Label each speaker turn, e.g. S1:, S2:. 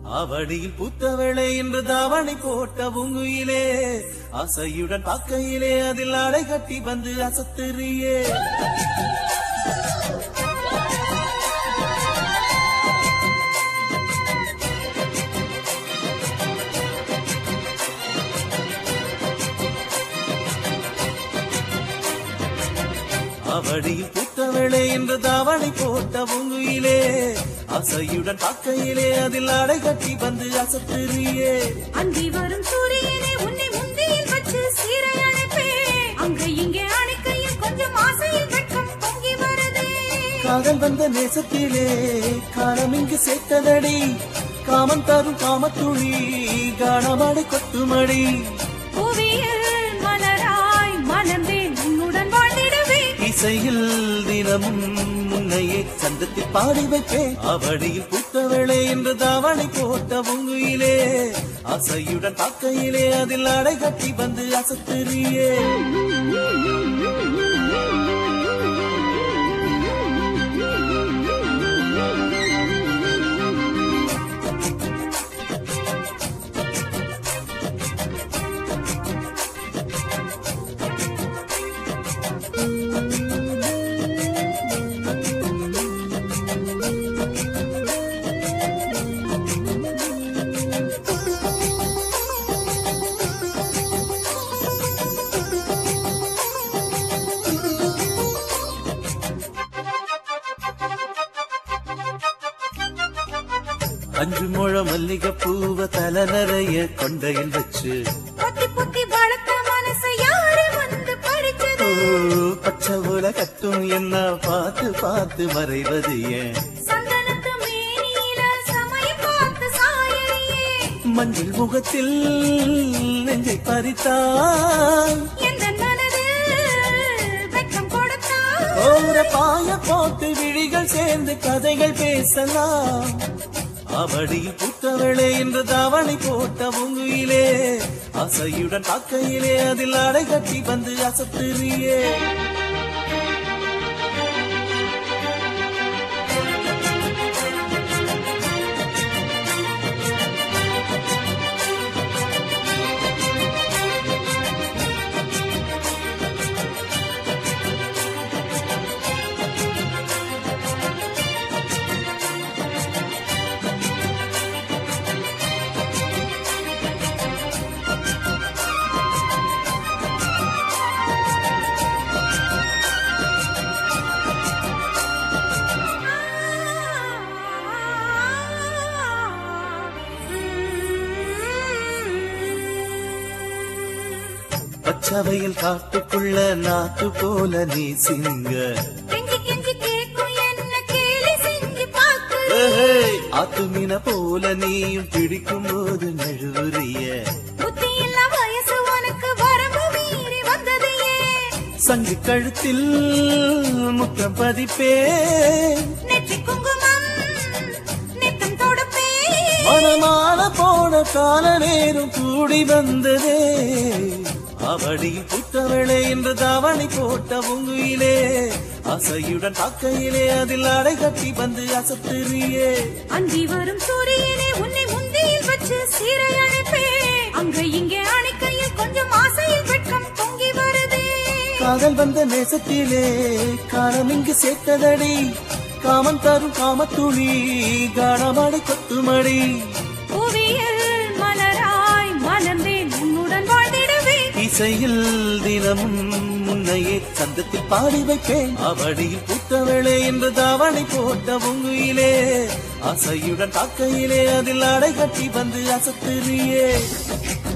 S1: அவடியில் புத்தவளை என்று தாவணி போட்ட உங்குயிலே ஆசையுடன் பார்க்கையிலே அதில் அடை கட்டி வந்து அசத்துறியே அவடியில் புத்தவளை என்று தாவணி போட்ட உங்குயிலே ஆசையுடன் பார்க்கையிலே அதில் அடை கட்டி வந்து அசத்துறியே
S2: அந்தி வரும் சூரியனை உன்னை முந்தியில் வச்சு சீரை அழைப்பே அங்க இங்கே அணைக்கையில் கொஞ்சம் ஆசையில் வெட்கம் பொங்கி வருதே
S1: காதல் வந்த நேசத்திலே காலம் இங்கு சேர்த்ததடி காமன் தரும் காமத்துளி காணமடை கொத்துமடி
S2: புவியில் மலராய் மலர்ந்தேன் உன்னுடன் வாழ்ந்திடுவே
S1: இசையில் தினமும் முன்னையே சந்தத்தில் பாடி வைப்பேன் அவடியில் புத்தவளை என்று தாவணி போட்ட உங்குயிலே அசையுடன் பார்க்கையிலே அதில் அடை கட்டி வந்து அசத்துறியே அஞ்சு முழ மல்லிகை பூவ தல நிறைய கொண்டையில் வச்சு
S2: பொத்தி பொத்தி வளர்த்த மனசு யாரு வந்து பறிச்சது
S1: ஓ, பச்சை உல கட்டும் என்ன பார்த்து பார்த்து மறைவது ஏன்
S2: சந்தனத்து மேனியில சமயம் பார்த்து சாயறியே
S1: மஞ்சள் முகத்தில் நெஞ்சை பறித்தான்
S2: எந்த மனதில் வெட்கம் கொடுத்தான்
S1: ஓர பாய போட்டு விழிகள் சேர்ந்து கதைகள் பேசலாம் அவடியில் புத்தவளே என்று தாவணி போட்ட உங்குயிலே அசையுடன் பார்க்கையிலே அதில் அடை கட்டி வந்து அசத்துறியே பச்சவையில் காட்டுக்குள்ள நாத்து போல நீ சிங்க
S2: கெஞ்சி கெஞ்சி கேக்கும் என்ன கேலி செஞ்சு பார்த்து
S1: ஏய், ஆத்துமீன போல நீயும் பிடிக்கும் போது நழுவுறிய
S2: புத்தியில்லா வயசு உனக்கு வரம்பு மீறி வந்தது ஏன்
S1: சங்கு கழுத்தில் முத்தம் பதிப்பே
S2: நெற்றி குங்குமம் நித்தம் தொடுப்பே
S1: மனமான போன கால நேரம் கூடி வந்ததே அவடியில் புத்தவளை என்று தாவணி போட்ட உங்குயிலே அசையுடன் பார்க்கையிலே அதில் அடை கட்டி வந்து அசத்துறியே
S2: அந்தி வரும் சூரியனை உன்னை முந்தியில் வச்சு சீரை அணைப்பே அங்க இங்கே அணைக்கையில் கொஞ்சம் ஆசையில் வெட்கம் பொங்கி வருதே
S1: காதல் வந்த நேசத்திலே காலம் இங்கு சேர்த்ததடி காமன் தரும் காமத்துளி காணமடை கொத்துமடி
S2: புவியில் மலராய் மலர்ந்தேன் உன்னுடன் வாழ்ந்திடுவே
S1: இசையில் தினமும் முன்னையே சந்தத்தில் பாடி வைப்பேன் அவடியில் புத்தவளே என்று தாவணி போட்ட உங்குயிலே அசையுடன் காக்கையிலே அதில் அடை கட்டி வந்து அசத்துறியே